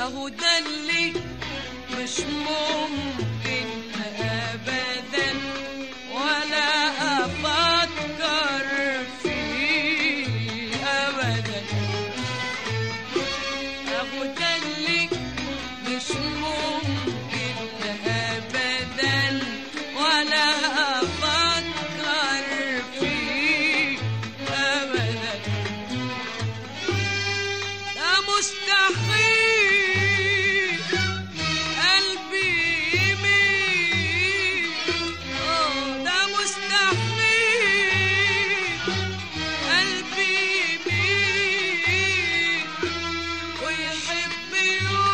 اهو ده اللي مش ممكن ابدا ولا افكر فيه ابدا اهو ده اللي مش ممكن ابدا ولا افكر فيه ابدا ده مستحيل قلبي يميل اه ده مستحيل قلبي يميل ويحب يوم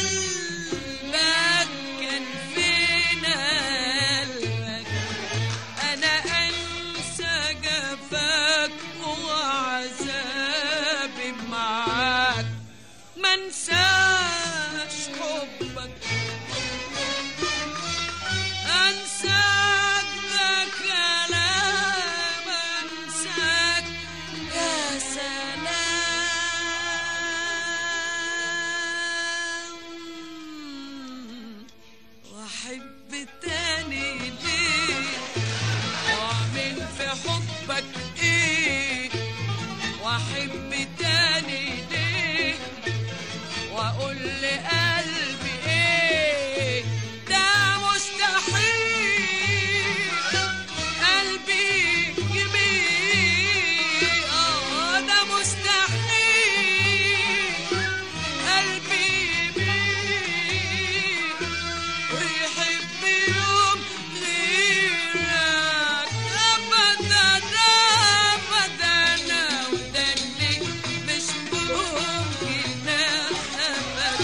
قلبك كان فين قلبك انا انسى جفاك وعذابي معاك ما انساش حبك انساك ده كلام انساك يا سلام واحب تاني ليه واعمل في حبك ايه واحب تاني ليه واقول لقلبي ايه ده مستحيل قلبي يميل اه ده مستحيل قلبي يميل ويحب يوم غيرك ابدا ابدا وده اللي مش ممكن ابدا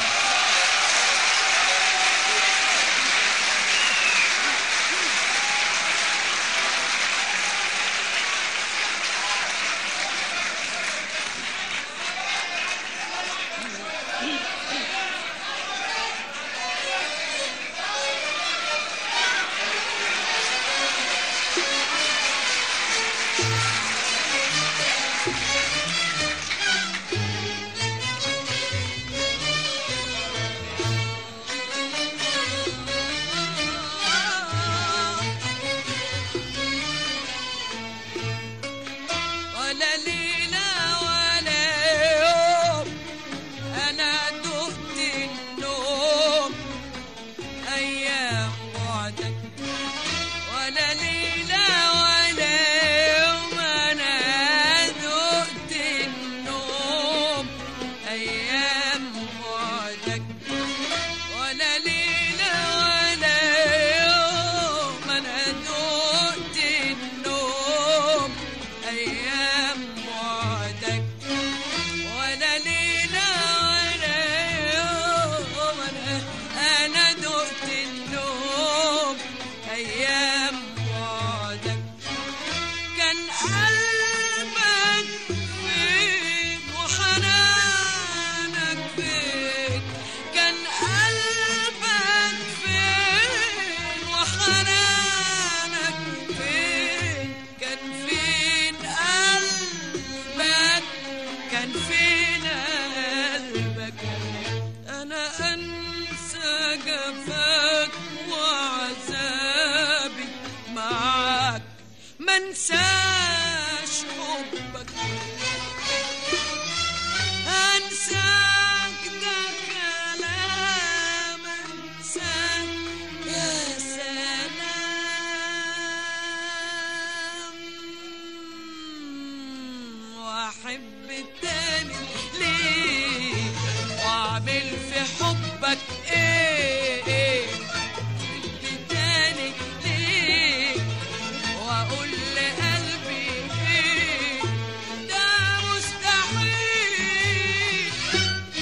ولا ليلة ولا يوم أنا دقت النوم أيام بعدك ولا ليلة ولا يوم أنا دقت النوم أيام بعدك ولا ليلة ولا يوم أنا دقت النوم أيام بعدك ولا ليلة ولا يوم أنا أنا دقت النوم أيام بعدك كان قلبك فين وحنانك فين كان قلبك فين وحنانك فين كان فين قلبك كان فين قلبك انا انسى جفاك وعذابي معاك ما انساش حبك انساك ده كلام انساك يا سلام واحب التاني ليه واعمل في حبك ايه ايه واحب تاني ليه واقول لقلبي ايه ده مستحيل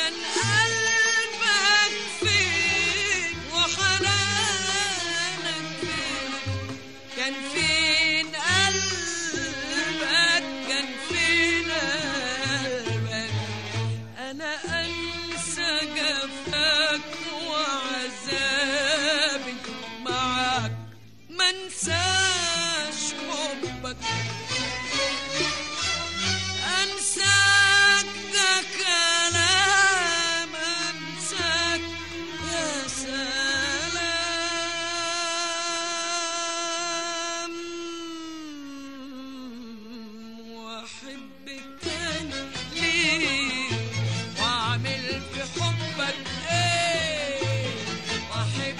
كان قلبك فين وحنانك فين كان فين قلبك كان فين قلبك انا انسى جفاك وعذابي معاك ما انساش حبك انساك ده كلام انساك يا سلام واحب تاني ليه واعمل في حبك ايه واحب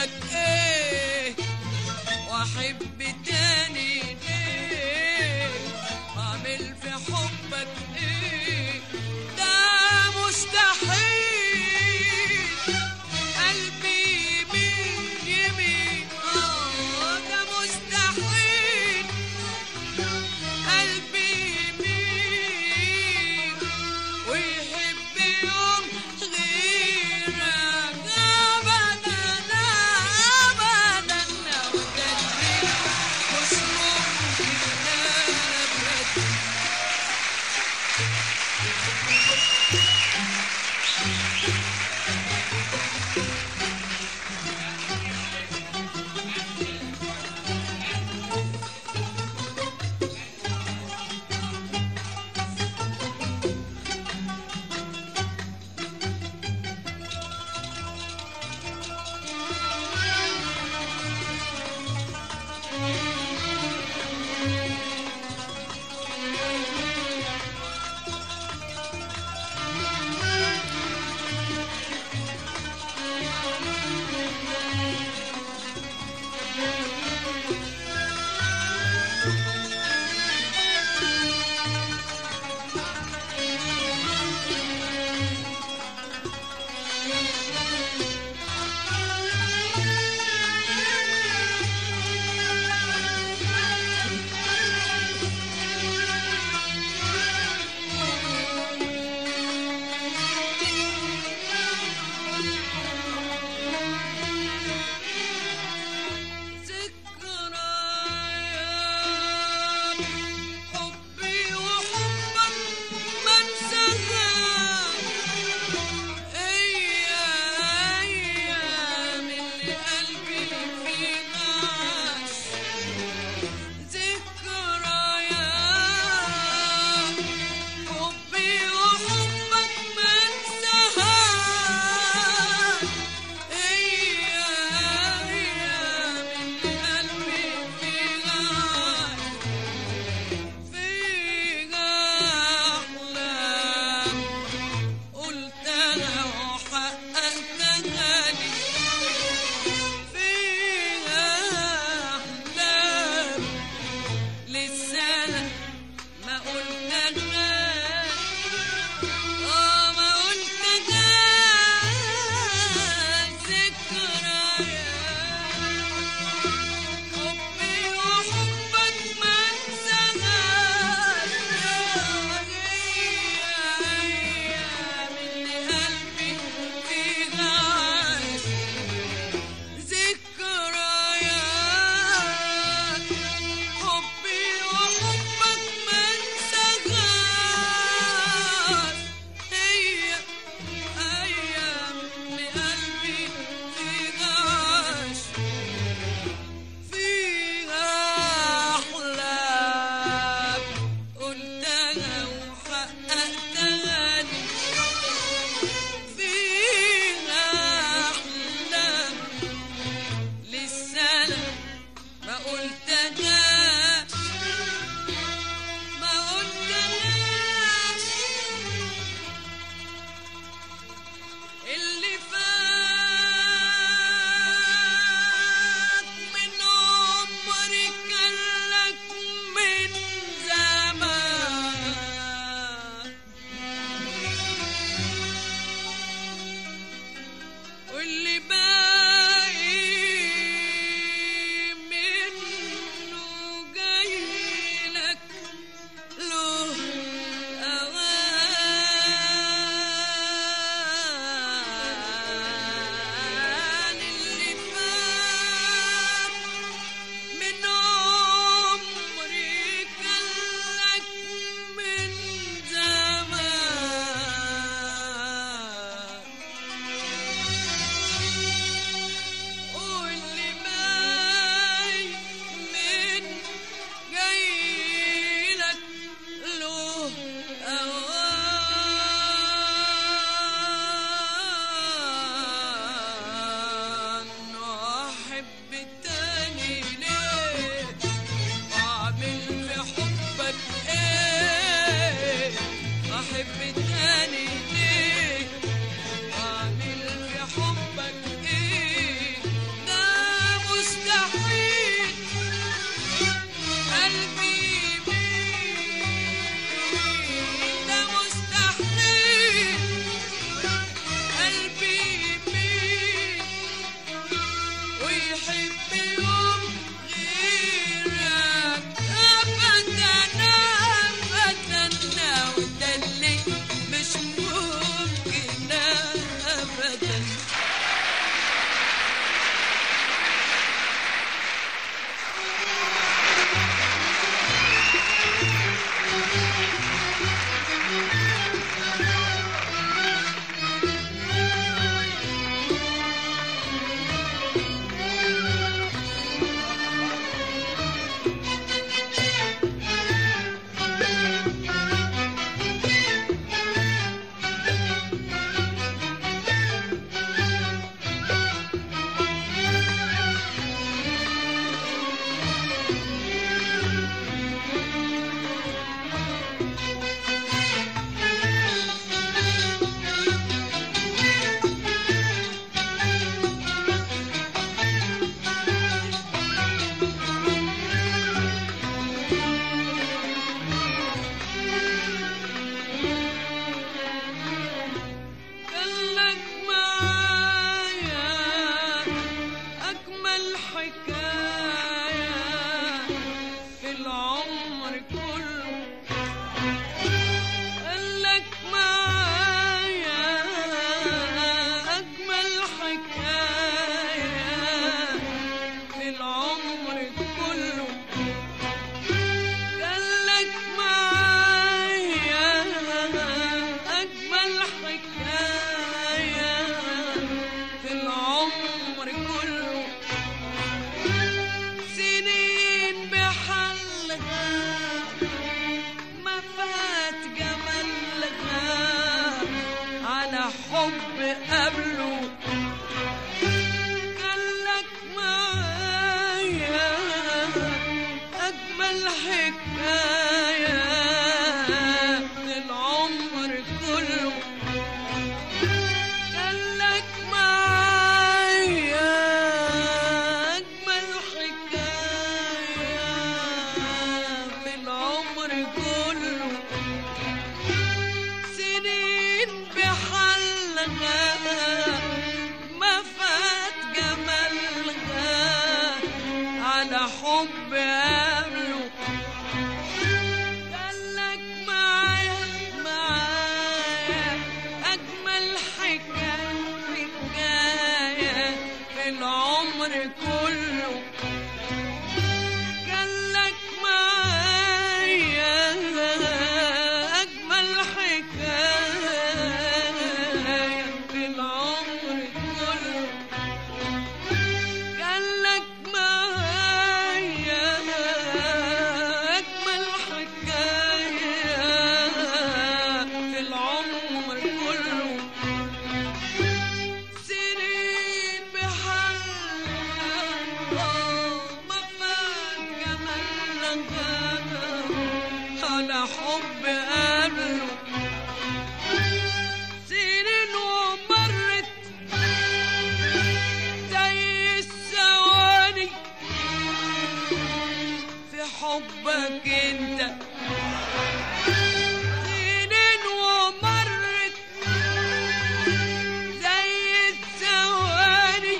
حبك ايه واحب تاني ليه اعمل في حبك ايه ده مستحيل قلبي يمين يمين اه ده مستحيل قلبي يمين ويحب يوم غيرك أبدا أبدا وقلبي ويحب يوم غيرك أبدا أبدا وده اللي مش ممكن أبدا قالك معايا أجمل حكاية في العمر كله قالك معايا أجمل حكاية في العمر كله قالك معايا أجمل حكاية في العمر كله سنين بحلها ما فات جمالها على حب قبله قالك معايا أجمل حكاية في العمر كله قالك معايا أجمل حكاية في العمر كله سنين بحلها ما فات جمالها على حب قبله قالك معايا معايا أجمل حكاية حكاية في العمر كله قالك معايا أجمل حكاية في العمر كله قالك معايا أجمل حكاية في العمر كله سنين بحلها ما فات جمالها على حب قبله سنين ومرت زي الثواني في حبك انت سنين ومرت زي الثواني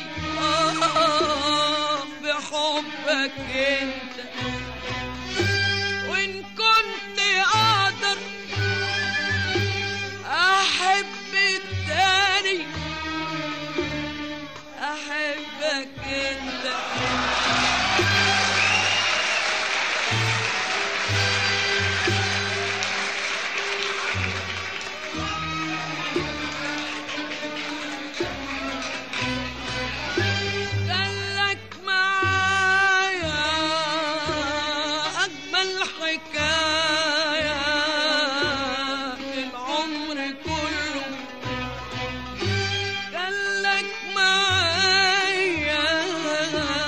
آه بحبك انت وان كنت اقدر احب التاني احبك انت قالك معايا أجمل حكاية في العمر كله قالك معايا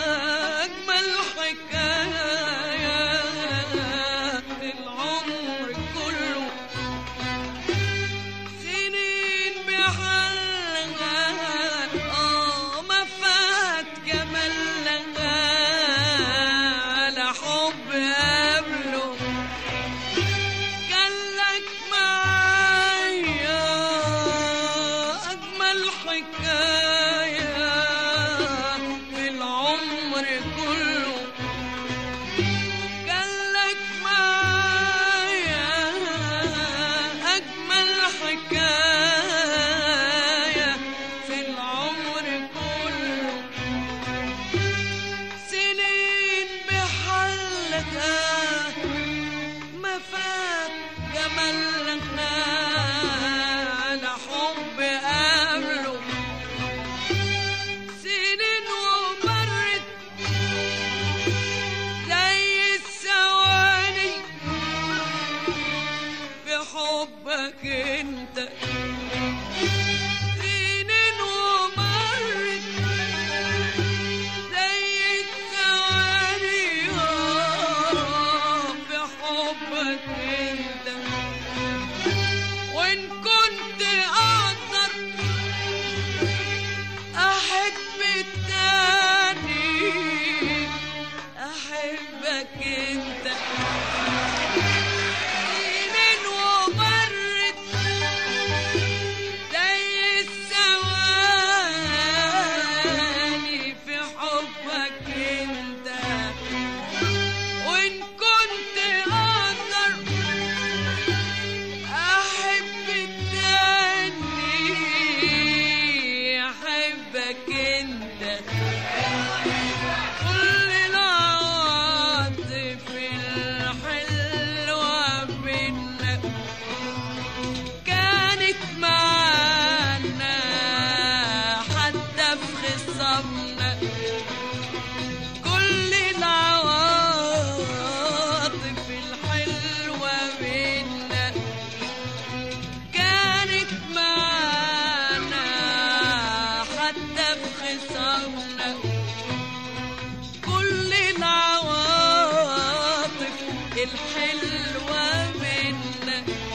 الحلوة بينا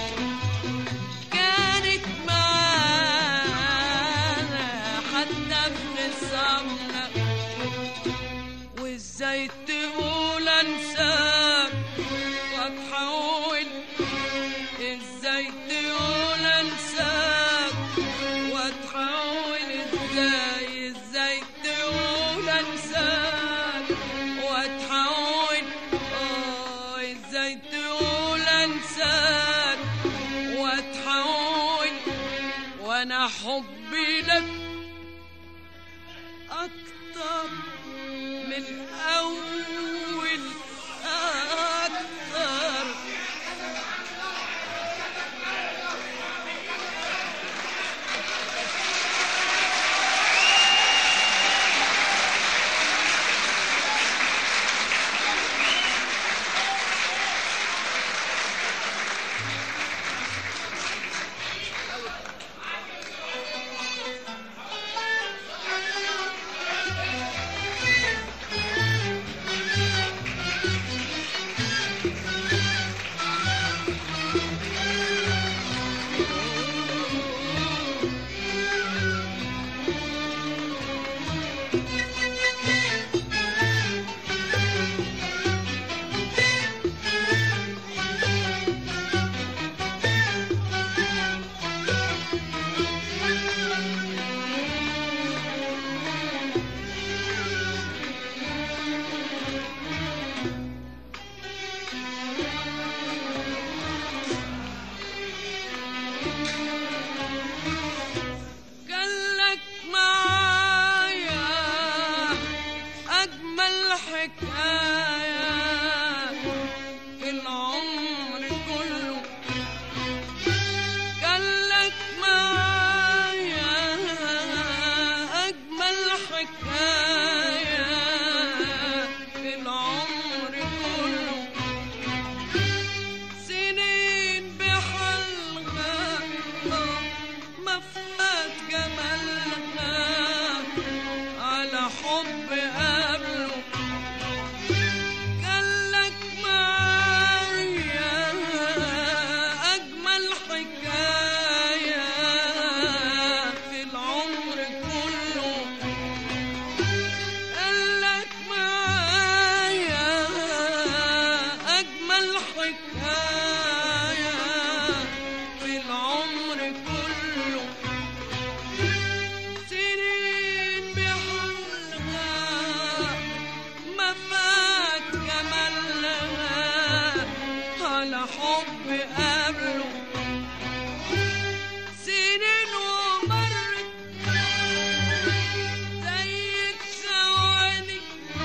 كانت معانا حتى في نظامنا وازاي تقول انساك واتحول ازاي تقول انساك واتحول ازاي ازاي تقول انساك واتحول اه ازاي تقول انساك واتحول وانا حبي لك اكتر من اول اكتر قالك معايا أجمل حكاية في العمر كله قالك معايا أجمل حكاية في العمر كله سنين بحلقة ما فات جمالها على حب قبله قالك معايا أجمل حكاية في العمر كله قالك معايا أجمل حكاية في العمر كله سنين بحلها ما فات جمالها على حب قبله سنين ومرت زي الثواني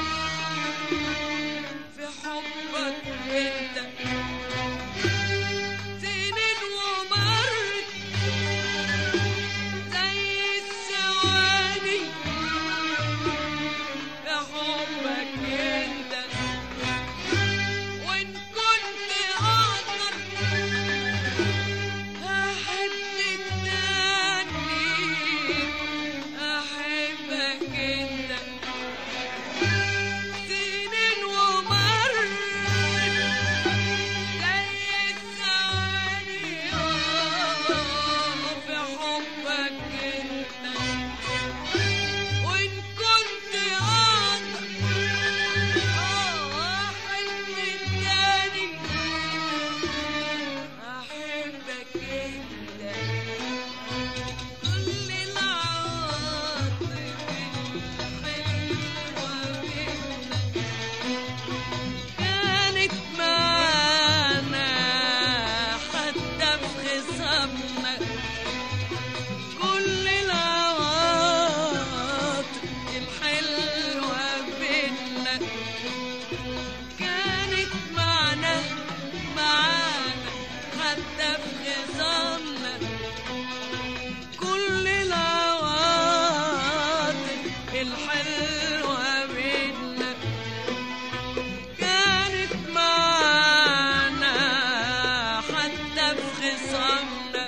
في حبك انت سنين ومرت زي الثواني في حبك انت وان كنت اقدر احب التاني احبك انت سنين ومرت زي الثواني في حبك انت وان كنت اقدر احب التاني احبك انت كل العواطف الحلوة منك كانت معانا حتى في خصامنا كل العواطف الحلوة بينا كانت معنا معانا حتى في خصامنا كل العواطف الحلوة بينا كانت معانا حتى في خصامنا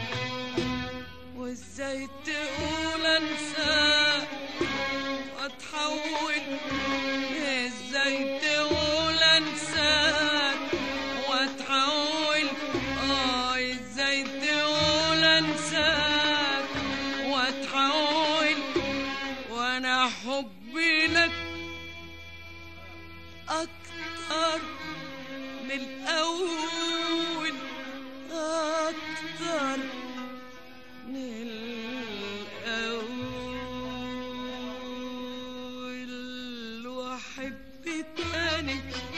وازاي تقول انساك واتحول ازاي تقول لك أكتر من الأول أكتر من الأول وأحب تاني